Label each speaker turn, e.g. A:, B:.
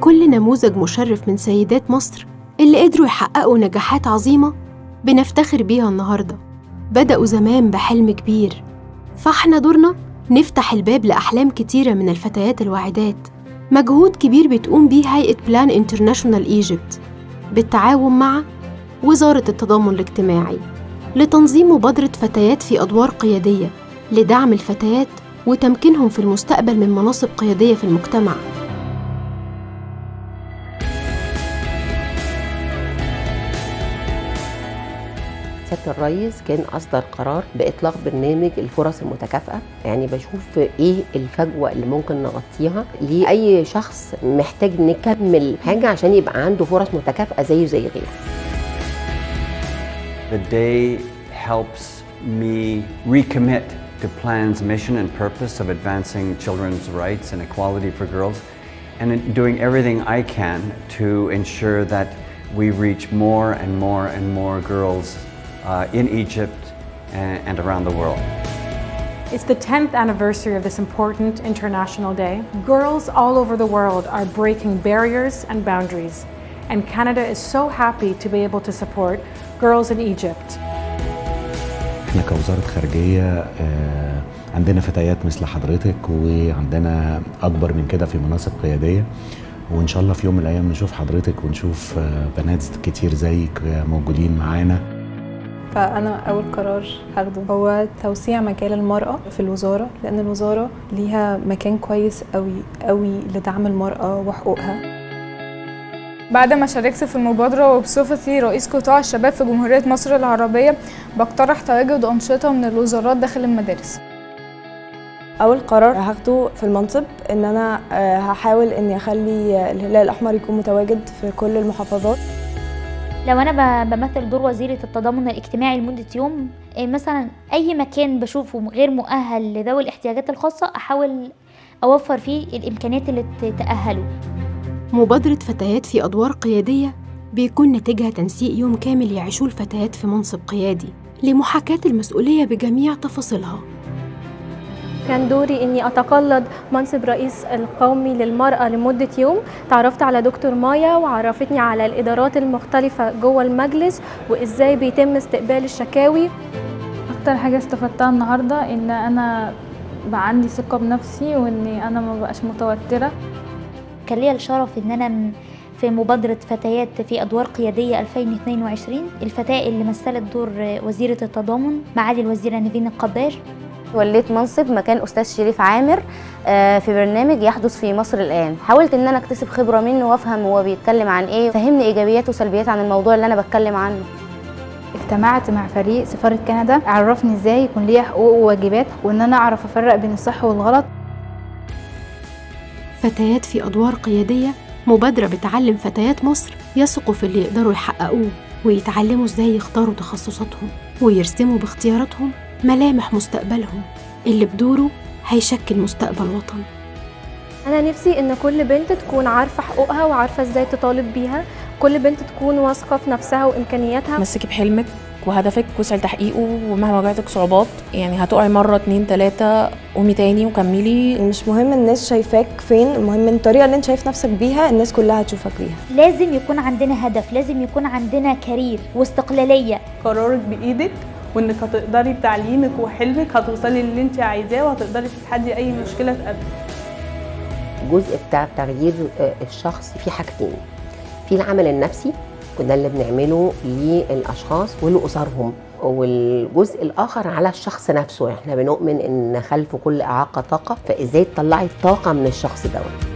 A: لكل نموذج مشرف من سيدات مصر اللي قدروا يحققوا نجاحات عظيمة بنفتخر بيها النهاردة بدأوا زمان بحلم كبير فاحنا دورنا نفتح الباب لأحلام كتيرة من الفتيات الواعدات مجهود كبير بتقوم بيه هيئة بلان انترناشونال ايجيبت بالتعاون مع وزارة التضامن الاجتماعي لتنظيم مبادرة فتيات في أدوار قيادية لدعم الفتيات وتمكينهم في المستقبل من مناصب قيادية في المجتمع
B: سياده الرئيس كان اصدر قرار باطلاق برنامج الفرص المتكافئه يعني بشوف ايه الفجوه اللي ممكن نغطيها لاي شخص محتاج نكمل حاجه عشان يبقى عنده فرص متكافئه زيه زي غيره
C: The day helps me recommit to Plan's mission and purpose of advancing children's rights and equality for girls and in doing everything I can to ensure that we reach more and more and more girls uh, in Egypt and, and around the world.
D: It's the 10th anniversary of this important international day. Girls all over the world are breaking barriers and boundaries, and Canada is so happy to be able to support girls in Egypt.
E: احنا كوزارة خارجية آه، عندنا فتيات مثل حضرتك وعندنا أكبر من كده في مناصب قيادية وإن شاء الله في يوم من الأيام نشوف حضرتك ونشوف آه، بنات كتير زيك آه، موجودين معانا
F: فأنا أول قرار هاخده هو توسيع مجال المرأة في الوزارة لأن الوزارة ليها مكان كويس قوي قوي لدعم المرأة وحقوقها
G: بعد ما شاركت في المبادرة وبصفتي رئيس قطاع الشباب في جمهورية مصر العربية بقترح تواجد أنشطة من الوزارات داخل المدارس
H: اول قرار هاخده في المنصب ان انا آه، هحاول اني اخلي الهلال الاحمر يكون متواجد في كل المحافظات
I: لو انا ب- بمثل دور وزيره التضامن الاجتماعي لمده يوم إيه مثلا اي مكان بشوفه غير مؤهل لذوي الاحتياجات الخاصه احاول اوفر فيه الامكانيات اللي ت- تاهله
A: مبادرة فتيات في أدوار قيادية بيكون نتيجها تنسيق يوم كامل يعيشوه الفتيات في منصب قيادي لمحاكاة المسؤولية بجميع تفاصيلها
J: كان دوري اني اتقلد منصب رئيس القومي للمرأة لمدة يوم تعرفت على دكتور مايا وعرفتني على الادارات المختلفة جوه المجلس وازاي بيتم استقبال الشكاوي
G: أكتر حاجة استفدتها النهاردة إن أنا بقى عندي ثقة بنفسي وإن أنا ما بقاش متوترة
I: كان ليا الشرف ان انا م- في مبادرة فتيات في أدوار قيادية 2022 الفتاة اللي مثلت دور وزيرة التضامن معالي الوزيرة نيفين القباش
K: وليت منصب مكان استاذ شريف عامر آه، في برنامج يحدث في مصر الان حاولت ان انا اكتسب خبره منه وافهم هو بيتكلم عن ايه فهمني ايجابيات وسلبيات عن الموضوع اللي انا بتكلم عنه
L: اجتمعت مع فريق سفارة كندا عرفني ازاي يكون ليا حقوق وواجبات وان انا اعرف افرق بين الصح والغلط
A: فتيات في أدوار قيادية مبادرة بتعلم فتيات مصر يثقوا في اللي يقدروا يحققوه ويتعلموا ازاي يختاروا تخصصاتهم ويرسموا باختياراتهم ملامح مستقبلهم اللي بدوره هيشكل مستقبل وطن
J: انا نفسي ان كل بنت تكون عارفة حقوقها وعارفة ازاي تطالب بيها كل بنت تكون واثقة في نفسها وامكانياتها
M: تمسكي بحلمك وهدفك واسعي لتحقيقه ومهما واجهتك صعوبات يعني هتقعي مرة اتنين تلاتة قومي تاني وكملي
H: مش مهم الناس شايفاك فين المهم الطريقه اللي انت شايف نفسك بيها الناس كلها هتشوفك بيها
I: لازم يكون عندنا هدف لازم يكون عندنا كارير واستقلالية
N: قرارك بايدك وانك هتقدري بتعليمك وحلمك هتوصلي للي انت عايزاه وهتقدري تتحدي اي مشكله تقابلك
B: الجزء بتاع تغيير آه، الشخص في حاجتين في العمل النفسي وده اللي بنعمله للاشخاص ولاسرهم والجزء الاخر على الشخص نفسه احنا بنؤمن ان خلف كل اعاقه طاقه فازاي تطلعي الطاقه من الشخص دوت